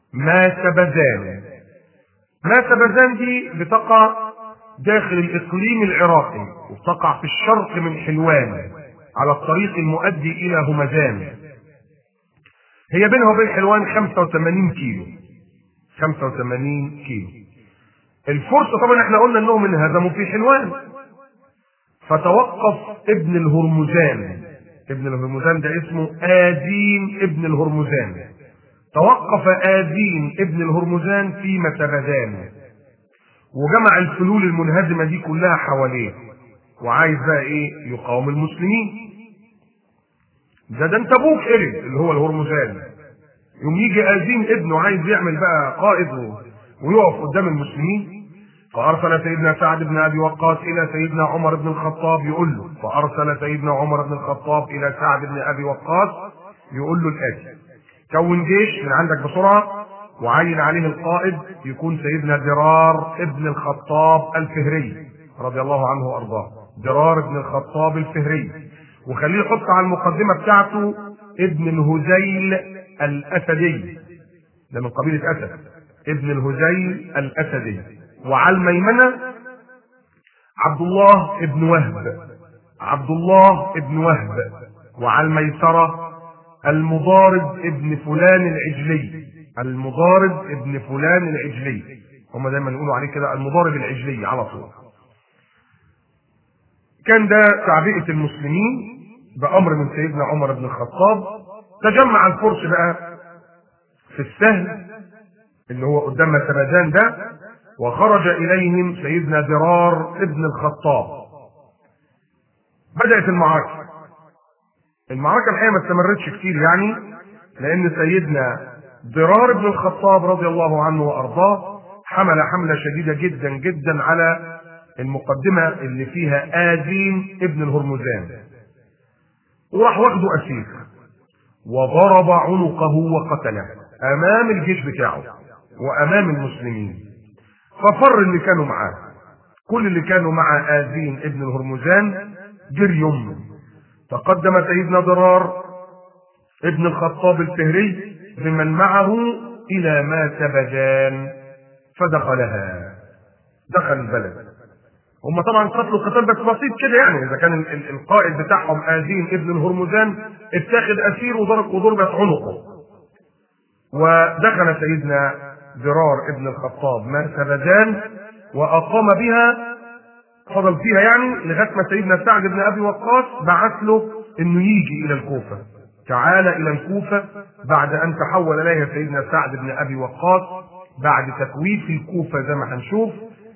ما سبزان ما سبزان دي بتقع داخل الإقليم العراقي وتقع في الشرق من حلوان على الطريق المؤدي إلى همدان هي بينها وبين حلوان 85 كيلو 85 كيلو الفرصة طبعا احنا قلنا انهم انهزموا في حلوان فتوقف ابن الهرمزان ابن الهرمزان ده اسمه آدين ابن الهرمزان توقف آدين ابن الهرمزان في متبدان وجمع الفلول المنهزمة دي كلها حواليه وعايز بقى ايه يقاوم المسلمين ده ده انت ابوك قرد اللي هو الهرمزان يوم يجي آدين ابنه عايز يعمل بقى قائد ويقف قدام المسلمين فارسل سيدنا سعد بن ابي وقاص الى سيدنا عمر بن الخطاب يقول له فارسل سيدنا عمر بن الخطاب الى سعد بن ابي وقاص يقول له الاتي كون جيش من عندك بسرعه وعين عليه القائد يكون سيدنا درار ابن الخطاب الفهري رضي الله عنه وارضاه درار ابن الخطاب الفهري وخليه يحط على المقدمه بتاعته ابن الهذيل الاسدي ده من قبيله اسد ابن الهذيل الاسدي وعلى الميمنه عبد الله ابن وهب عبد الله ابن وهب وعلى الميسره المضارب ابن فلان العجلي المضارب ابن فلان العجلي هم دايما يقولوا عليه كده المضارب العجلي على طول كان ده تعبئة المسلمين بأمر من سيدنا عمر بن الخطاب تجمع الفرس بقى في السهل اللي هو قدام سبدان ده وخرج إليهم سيدنا درار ابن الخطاب بدأت المعركة المعركة الحقيقة ما استمرتش كتير يعني لأن سيدنا درار بن الخطاب رضي الله عنه وأرضاه حمل حملة شديدة جدا جدا على المقدمة اللي فيها آذين ابن الهرمزان وراح واخده أسير وضرب عنقه وقتله أمام الجيش بتاعه وأمام المسلمين ففر اللي كانوا معاه كل اللي كانوا مع آذين ابن الهرمزان جريهم تقدم سيدنا ضرار ابن الخطاب الفهري بمن معه إلى ما سبجان فدخلها دخل البلد هم طبعا قتلوا قتال بس بسيط كده يعني اذا كان ال- ال- القائد بتاعهم آذين ابن الهرمزان اتاخد اسير وضرب وضربت عنقه ودخل سيدنا ذرار ابن الخطاب ما سبجان واقام بها فضل فيها يعني لغايه ما سيدنا سعد بن ابي وقاص بعث له انه يجي الى الكوفه تعال الى الكوفه بعد ان تحول اليها سيدنا سعد بن ابي وقاص بعد تكويف الكوفه زي ما هنشوف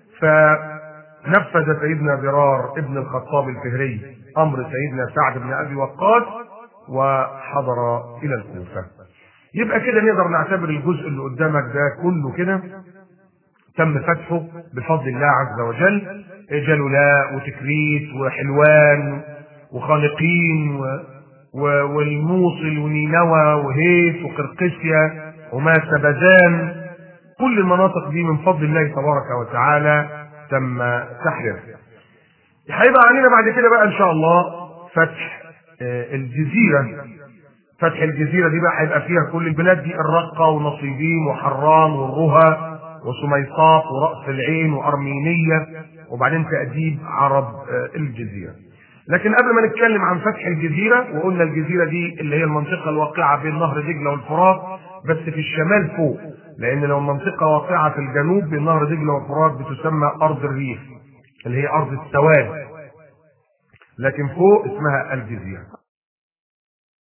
فنفذ سيدنا ذرار ابن الخطاب الفهري امر سيدنا سعد بن ابي وقاص وحضر الى الكوفه يبقى كده نقدر نعتبر الجزء اللي قدامك ده كله كده تم فتحه بفضل الله عز وجل جلولاء وتكريت وحلوان وخالقين و... و... والموصل ونينوى وهيت وقرقسيا وما سبزان كل المناطق دي من فضل الله تبارك وتعالى تم تحريرها هيبقى علينا بعد كده بقى ان شاء الله فتح آه، الجزيره فتح الجزيره دي بقى هيبقى فيها كل البلاد دي الرقه ونصيبين وحران والرها وسميصات ورأس العين وأرمينية وبعدين تأديب عرب آه، الجزيرة لكن قبل ما نتكلم عن فتح الجزيرة وقلنا الجزيرة دي اللي هي المنطقة الواقعة بين نهر دجلة والفرات بس في الشمال فوق لأن لو المنطقة واقعة في الجنوب بين نهر دجلة والفرات بتسمى أرض الريف اللي هي أرض السواد لكن فوق اسمها الجزيرة